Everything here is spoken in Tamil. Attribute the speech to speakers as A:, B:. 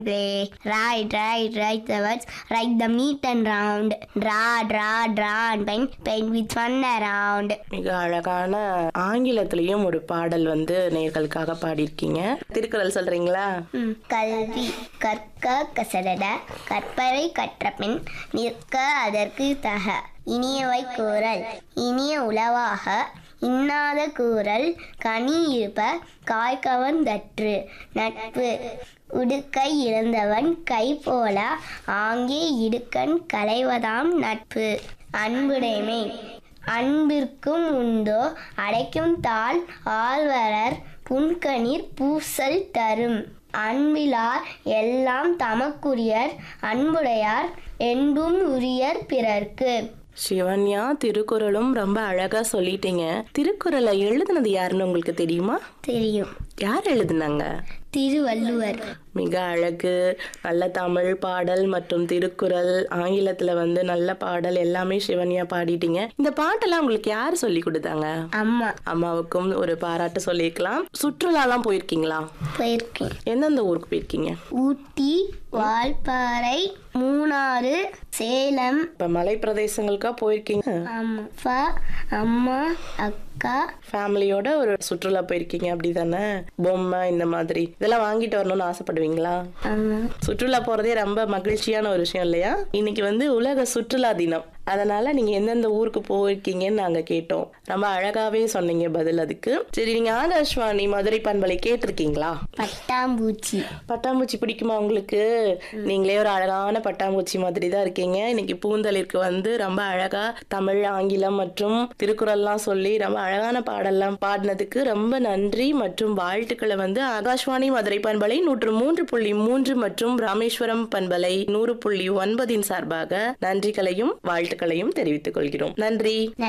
A: They write, write, write the words, write them neat and round. Draw, draw, draw and paint, paint with fun around.
B: மிக அழகான ஆங்கிலத்திலையும் ஒரு பாடல் வந்து நேர்களுக்காக பாடியிருக்கீங்க திருக்குறள் சொல்றீங்களா
A: ம். கல்வி கற்க கசடட கற்பவை கற்ற பின் நிற்க அதற்கு தக இனியவை கூறல் இனிய உளவாக இன்னாத கூறல் கனி இருப்ப காய்கவன் தற்று நட்பு உடுக்கை இழந்தவன் கை போல ஆங்கே இடுக்கண் களைவதாம் நட்பு அன்புடைமை அன்பிற்கும் உண்டோ அடைக்கும் தாள் ஆழ்வரர் புன்கணீர் பூசல் தரும் அன்பிலார் எல்லாம் தமக்குரியர் அன்புடையார் என்பும் உரியர் பிறர்க்கு
B: சிவன்யா திருக்குறளும் ரொம்ப அழகா சொல்லிட்டீங்க திருக்குறளை எழுதுனது யாருன்னு உங்களுக்கு தெரியுமா
A: தெரியும்
B: யார் எழுதுனாங்க
A: திருவள்ளுவர்
B: மிக அழகு நல்ல தமிழ் பாடல் மற்றும் திருக்குறள் ஆங்கிலத்துல வந்து நல்ல பாடல் எல்லாமே சிவன்யா பாடிட்டீங்க இந்த பாட்டெல்லாம் உங்களுக்கு யார் சொல்லி கொடுத்தாங்க
A: அம்மா
B: அம்மாவுக்கும் ஒரு பாராட்டு சொல்லியிருக்கலாம் சுற்றுலாலாம் போயிருக்கீங்களா
A: போயிருக்கேன்
B: எந்தெந்த ஊருக்கு போயிருக்கீங்க
A: ஊட்டி வால்பாறை மூணாறு சேலம்
B: இப்ப மலை பிரதேசங்களுக்கா போயிருக்கீங்க
A: ஆமா அப்பா அம்மா அக்கா
B: ஃபேமிலியோட ஒரு சுற்றுலா போயிருக்கீங்க அப்படிதானே பொம்மை இந்த மாதிரி இதெல்லாம் வாங்கிட்டு வரணும்னு ஆசைப்படுவீங்களா
A: ஆமா
B: சுற்றுலா போறதே ரொம்ப மகிழ்ச்சியான ஒரு விஷயம் இல்லையா இன்னைக்கு வந்து உலக சுற்றுலா தினம் அதனால நீங்க எந்தெந்த ஊருக்கு போயிருக்கீங்கன்னு நாங்க கேட்டோம் ரொம்ப அழகாவே சொன்னீங்க பதில் அதுக்கு சரி நீங்க ஆகாஷ்வாணி மதுரை பண்பலை கேட்டிருக்கீங்களா
A: பட்டாம்பூச்சி
B: பட்டாம்பூச்சி பிடிக்குமா உங்களுக்கு நீங்களே ஒரு அழகான பட்டாம்பூச்சி மாதிரி தான் இருக்கீங்க இன்னைக்கு பூந்தளிருக்கு வந்து ரொம்ப அழகா தமிழ் ஆங்கிலம் மற்றும் திருக்குறள்லாம் சொல்லி ரொம்ப அழகான பாடல்லாம் பாடினதுக்கு ரொம்ப நன்றி மற்றும் வாழ்த்துக்களை வந்து ஆகாஷ்வாணி மதுரை பண்பலை நூற்று மூன்று புள்ளி மூன்று மற்றும் ராமேஸ்வரம் பண்பலை நூறு புள்ளி ஒன்பதின் சார்பாக நன்றிகளையும் வாழ்த்துக்களையும் தெரிவித்துக் கொள்கிறோம் நன்றி